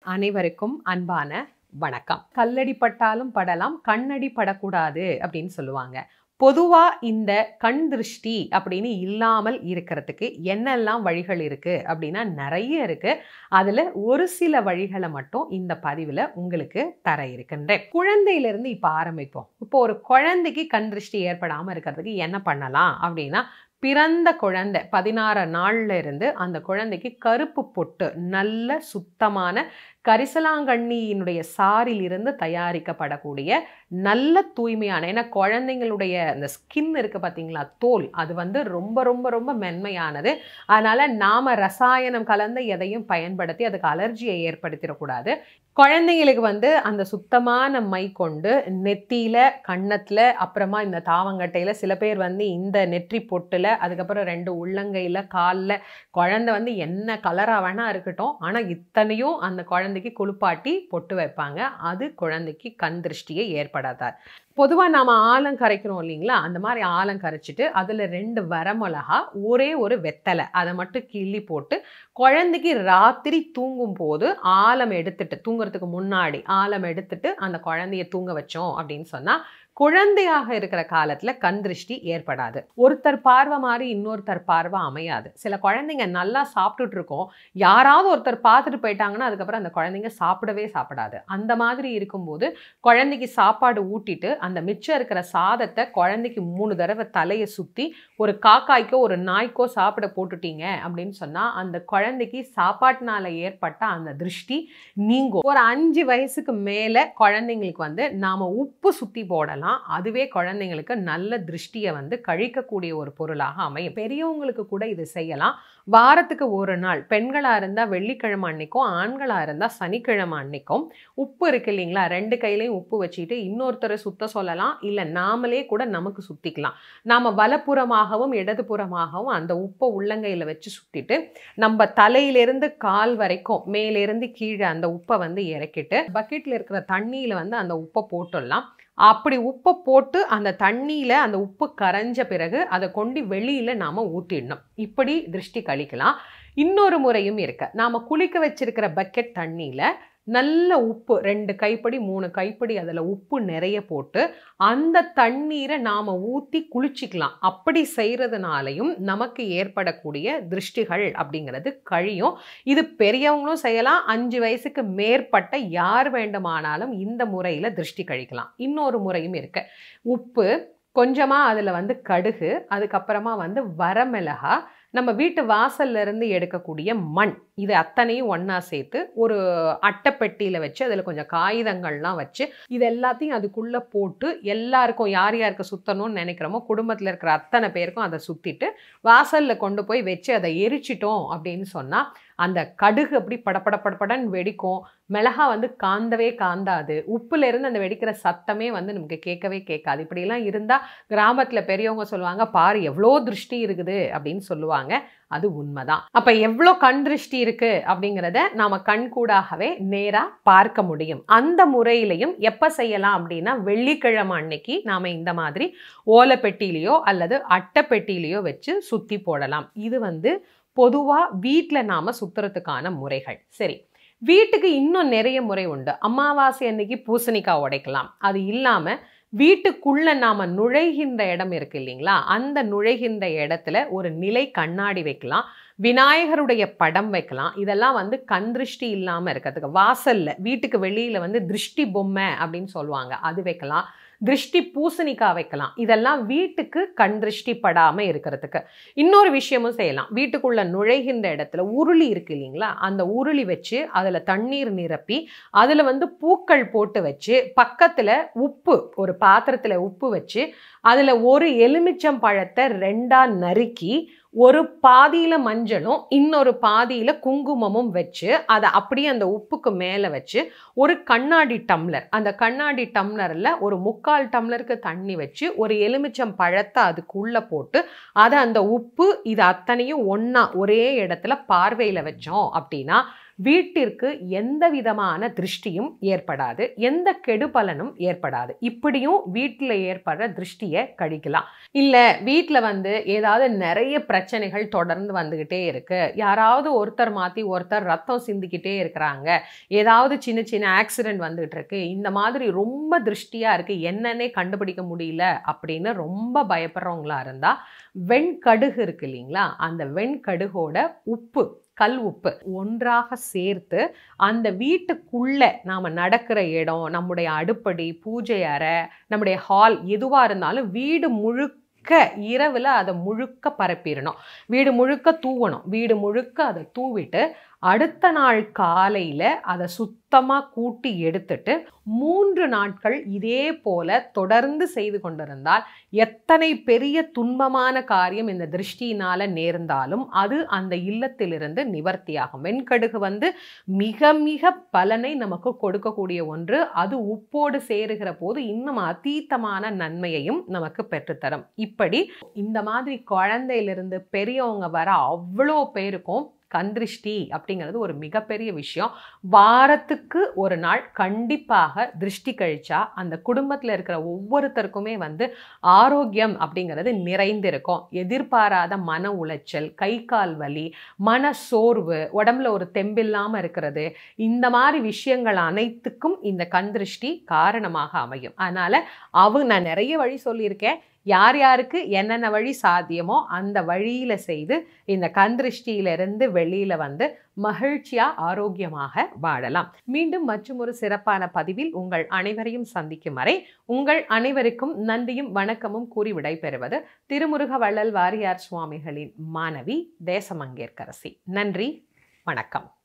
அனைவருக்கும் அன்பான வணக்கம் கல்லடி பட்டாலும் படலாம் கண்ணடி படக்கூடாது அப்படின்னு சொல்லுவாங்க பொதுவா இந்த கண் திருஷ்டி அப்படின்னு இல்லாமல் இருக்கிறதுக்கு என்னெல்லாம் வழிகள் இருக்கு அப்படின்னா நிறைய இருக்கு அதுல ஒரு சில வழிகளை மட்டும் இந்த பதிவுல உங்களுக்கு தர இருக்கின்றேன் குழந்தையிலிருந்து இப்ப ஆரம்பிப்போம் இப்போ ஒரு குழந்தைக்கு கண் திருஷ்டி ஏற்படாம இருக்கிறதுக்கு என்ன பண்ணலாம் அப்படின்னா பிறந்த குழந்தை பதினாறு நாள்ல இருந்து அந்த குழந்தைக்கு கருப்பு பொட்டு நல்ல சுத்தமான கரிசலாங்கண்ணியினுடைய சாரில் இருந்து தயாரிக்கப்படக்கூடிய நல்ல தூய்மையான ஏன்னா குழந்தைங்களுடைய அந்த ஸ்கின் இருக்கு பார்த்தீங்களா தோல் அது வந்து ரொம்ப ரொம்ப ரொம்ப மென்மையானது அதனால நாம ரசாயனம் கலந்த எதையும் பயன்படுத்தி அதுக்கு அலர்ஜியை ஏற்படுத்திடக்கூடாது குழந்தைங்களுக்கு வந்து அந்த சுத்தமான மை கொண்டு நெத்தியில கன்னத்துல அப்புறமா இந்த தாவங்கட்டையில சில பேர் வந்து இந்த நெற்றி பொட்டுல அதுக்கப்புறம் ரெண்டு உள்ளங்கையில காலில் குழந்தை வந்து என்ன கலரா வேணா இருக்கட்டும் ஆனா இத்தனையும் அந்த குழந்தைக்கு குளிப்பாட்டி பொட்டு வைப்பாங்க அது குழந்தைக்கு கண் திருஷ்டியை ஏற்படாதார் பொதுவாக நாம் ஆலம் கரைக்கிறோம் இல்லைங்களா அந்த மாதிரி ஆலம் கரைச்சிட்டு அதில் ரெண்டு வரமிளகா ஒரே ஒரு வெத்தலை அதை மட்டும் கிள்ளி போட்டு குழந்தைக்கு ராத்திரி தூங்கும் போது ஆலம் எடுத்துட்டு தூங்குறதுக்கு முன்னாடி ஆலம் எடுத்துட்டு அந்த குழந்தைய தூங்க வச்சோம் அப்படின்னு சொன்னால் குழந்தையாக இருக்கிற காலத்துல கண் திருஷ்டி ஏற்படாது ஒருத்தர் பார்வை மாதிரி இன்னொருத்தர் பார்வை அமையாது சில குழந்தைங்க நல்லா சாப்பிட்டுட்டு இருக்கோம் யாராவது ஒருத்தர் பார்த்துட்டு போயிட்டாங்கன்னா அதுக்கப்புறம் அந்த குழந்தைங்க சாப்பிடவே சாப்பிடாது அந்த மாதிரி இருக்கும்போது குழந்தைக்கு சாப்பாடு ஊட்டிட்டு அந்த மிச்சம் இருக்கிற சாதத்தை குழந்தைக்கு மூணு தடவை தலையை சுத்தி ஒரு காக்காய்க்கோ ஒரு நாய்க்கோ சாப்பிட போட்டுட்டீங்க அப்படின்னு சொன்னா அந்த குழந்தைக்கு சாப்பாட்டினால ஏற்பட்ட அந்த திருஷ்டி நீங்கும் ஒரு அஞ்சு வயசுக்கு மேல குழந்தைங்களுக்கு வந்து நாம உப்பு சுத்தி போடலாம் அதுவே குழந்தைங்களுக்கு நல்ல திருஷ்டியை வந்து கழிக்கக்கூடிய ஒரு பொருளாக அமையும் பெரியவங்களுக்கு கூட இது செய்யலாம் வாரத்துக்கு ஒரு நாள் பெண்களா இருந்தா வெள்ளிக்கிழமை அன்னைக்கும் ஆண்களா இருந்தா சனிக்கிழமை அன்னைக்கும் உப்பு இருக்கு இல்லைங்களா ரெண்டு கையிலையும் உப்பு வச்சுட்டு இன்னொருத்தரை சுத்த சொல்லலாம் இல்லை நாமளே கூட நமக்கு சுத்திக்கலாம் நாம வலப்புறமாகவும் இடதுபுறமாகவும் அந்த உப்பை உள்ளங்கையில வச்சு சுத்திட்டு நம்ம தலையிலிருந்து கால் வரைக்கும் மேலிருந்து கீழே அந்த உப்பை வந்து இறக்கிட்டு பக்கெட்ல இருக்கிற தண்ணியில வந்து அந்த உப்பை போட்டுடலாம் அப்படி உப்பை போட்டு அந்த தண்ணியில் அந்த உப்பு கரைஞ்ச பிறகு அதை கொண்டு வெளியில் நாம் ஊற்றிடணும் இப்படி திருஷ்டி கழிக்கலாம் இன்னொரு முறையும் இருக்கு நாம் குளிக்க வச்சிருக்கிற பக்கெட் தண்ணியில் நல்ல உப்பு ரெண்டு கைப்படி மூணு கைப்படி அதில் உப்பு நிறைய போட்டு அந்த தண்ணீரை நாம் ஊற்றி குளிச்சிக்கலாம் அப்படி செய்கிறதுனாலையும் நமக்கு ஏற்படக்கூடிய திருஷ்டிகள் அப்படிங்கிறது கழியும் இது பெரியவங்களும் செய்யலாம் அஞ்சு வயசுக்கு மேற்பட்ட யார் வேண்டுமானாலும் இந்த முறையில் திருஷ்டி கழிக்கலாம் இன்னொரு முறையும் இருக்கு உப்பு கொஞ்சமாக அதில் வந்து கடுகு அதுக்கப்புறமா வந்து வரமிளகா நம்ம வீட்டு வாசல்ல இருந்து எடுக்கக்கூடிய மண் இது அத்தனையும் ஒன்றா சேர்த்து ஒரு அட்டைப்பெட்டியில் வச்சு அதில் கொஞ்சம் காகிதங்கள்லாம் வச்சு இது எல்லாத்தையும் அதுக்குள்ளே போட்டு எல்லாருக்கும் யார் யாருக்கு சுற்றணும்னு நினைக்கிறோமோ குடும்பத்தில் இருக்கிற அத்தனை பேருக்கும் அதை சுற்றிட்டு வாசலில் கொண்டு போய் வச்சு அதை எரிச்சிட்டோம் அப்படின்னு சொன்னால் அந்த கடுகு அப்படி படப்பட படப்படன்னு வெடிக்கும் மிளகா வந்து காந்தவே காந்தாது உப்புல இருந்து அந்த வெடிக்கிற சத்தமே வந்து நமக்கு கேட்கவே கேட்காது இப்படிலாம் இருந்தால் கிராமத்தில் பெரியவங்க சொல்லுவாங்க பாரு எவ்வளோ திருஷ்டி இருக்குது அப்படின்னு சொல்லுவாங்க அது உண்மைதான் அப்ப எவ்வளோ கண் திருஷ்டி இருக்கு அப்படிங்கிறத நாம கண்கூடாகவே நேரா பார்க்க முடியும் அந்த முறையிலையும் எப்ப செய்யலாம் அப்படின்னா வெள்ளிக்கிழமை அன்னைக்கு நாம இந்த மாதிரி ஓலைப்பெட்டியிலையோ அல்லது அட்டைப்பெட்டியிலையோ வச்சு சுத்தி போடலாம் இது வந்து பொதுவா வீட்டில் நாம சுத்துறதுக்கான முறைகள் சரி வீட்டுக்கு இன்னும் நிறைய முறை உண்டு அமாவாசை அன்னைக்கு பூசணிக்காய் உடைக்கலாம் அது இல்லாம வீட்டுக்குள்ள நாம நுழைகின்ற இடம் இருக்கு இல்லைங்களா அந்த நுழைகின்ற இடத்துல ஒரு நிலை கண்ணாடி வைக்கலாம் விநாயகருடைய படம் வைக்கலாம் இதெல்லாம் வந்து கண் திருஷ்டி இல்லாமல் இருக்கிறதுக்கு வாசல்ல வீட்டுக்கு வெளியில வந்து திருஷ்டி பொம்மை அப்படின்னு சொல்லுவாங்க அது வைக்கலாம் திருஷ்டி பூசணிக்காய் வைக்கலாம் இதெல்லாம் வீட்டுக்கு கண் திருஷ்டி படாமல் இருக்கிறதுக்கு இன்னொரு விஷயமும் செய்யலாம் வீட்டுக்குள்ள நுழைகின்ற இடத்துல உருளி இருக்கு இல்லைங்களா அந்த உருளி வச்சு அதில் தண்ணீர் நிரப்பி அதில் வந்து பூக்கள் போட்டு வச்சு பக்கத்தில் உப்பு ஒரு பாத்திரத்தில் உப்பு வச்சு அதில் ஒரு எலுமிச்சம் பழத்தை ரெண்டாக நறுக்கி ஒரு பாதியில் மஞ்சளும் இன்னொரு பாதியில் குங்குமமும் வச்சு அதை அப்படியே அந்த உப்புக்கு மேலே வச்சு ஒரு கண்ணாடி டம்ளர் அந்த கண்ணாடி டம்ளரில் ஒரு முக்கால் டம்ளருக்கு தண்ணி வச்சு ஒரு எலுமிச்சம் பழத்தை அதுக்குள்ளே போட்டு அதை அந்த உப்பு இது அத்தனையும் ஒன்றா ஒரே இடத்துல பார்வையில் வச்சோம் அப்படின்னா வீட்டிற்கு எந்த விதமான திருஷ்டியும் ஏற்படாது எந்த கெடுபலனும் ஏற்படாது இப்படியும் வீட்டில் ஏற்படுற திருஷ்டியை கழிக்கலாம் இல்லை வீட்டில் வந்து ஏதாவது நிறைய பிரச்சனைகள் தொடர்ந்து வந்துக்கிட்டே இருக்கு யாராவது ஒருத்தர் மாற்றி ஒருத்தர் ரத்தம் சிந்திக்கிட்டே இருக்கிறாங்க ஏதாவது சின்ன சின்ன ஆக்சிடென்ட் வந்துகிட்டு இருக்கு இந்த மாதிரி ரொம்ப திருஷ்டியாக இருக்கு என்னன்னே கண்டுபிடிக்க முடியல அப்படின்னு ரொம்ப பயப்படுறவங்களா இருந்தால் வெண்கடுகு இருக்கு இல்லைங்களா அந்த வெண்கடுகோட உப்பு கல் உப்பு ஒன்றாக சேர்த்து அந்த வீட்டுக்குள்ள நாம் நடக்கிற இடம் நம்முடைய அடுப்படி பூஜை அறை நம்முடைய ஹால் எதுவாக இருந்தாலும் வீடு முழுக்க இரவில் அதை முழுக்க பரப்பிடணும் வீடு முழுக்க தூவணும் வீடு முழுக்க அதை தூவிட்டு அடுத்த நாள் காலையில் அதை சுத்தமாக கூட்டி எடுத்துட்டு மூன்று நாட்கள் இதே போல தொடர்ந்து செய்து கொண்டிருந்தால் எத்தனை பெரிய துன்பமான காரியம் இந்த திருஷ்டியினால நேர்ந்தாலும் அது அந்த இல்லத்திலிருந்து நிவர்த்தியாகும் வெண்கடுகு வந்து மிக மிக பலனை நமக்கு கொடுக்கக்கூடிய ஒன்று அது உப்போடு சேருகிற போது இன்னும் அதீத்தமான நன்மையையும் நமக்கு பெற்றுத்தரும் இப்படி இந்த மாதிரி குழந்தையிலிருந்து பெரியவங்க வர அவ்வளோ பேருக்கும் கந்திருஷ்டி அப்படிங்கிறது ஒரு மிகப்பெரிய விஷயம் வாரத்துக்கு ஒரு நாள் கண்டிப்பாக திருஷ்டி கழிச்சா அந்த குடும்பத்தில் இருக்கிற ஒவ்வொருத்தருக்குமே வந்து ஆரோக்கியம் அப்படிங்கிறது நிறைந்திருக்கும் எதிர்பாராத மன உளைச்சல் கை கால் வலி மன சோர்வு உடம்புல ஒரு தெம்பில்லாமல் இருக்கிறது இந்த மாதிரி விஷயங்கள் அனைத்துக்கும் இந்த கந்திருஷ்டி காரணமாக அமையும் அதனால் அவங்க நான் நிறைய வழி சொல்லியிருக்கேன் யார் யாருக்கு என்னென்ன வழி சாத்தியமோ அந்த வழியில் செய்து இந்த கந்திருஷ்டியிலிருந்து வெளியில் வந்து மகிழ்ச்சியாக ஆரோக்கியமாக வாழலாம் மீண்டும் மற்றும் ஒரு சிறப்பான பதிவில் உங்கள் அனைவரையும் சந்திக்கும் வரை உங்கள் அனைவருக்கும் நன்றியும் வணக்கமும் கூறி விடைபெறுவது திருமுருக வள்ளல் வாரியார் சுவாமிகளின் மாணவி தேசமங்கேற்கரசி நன்றி வணக்கம்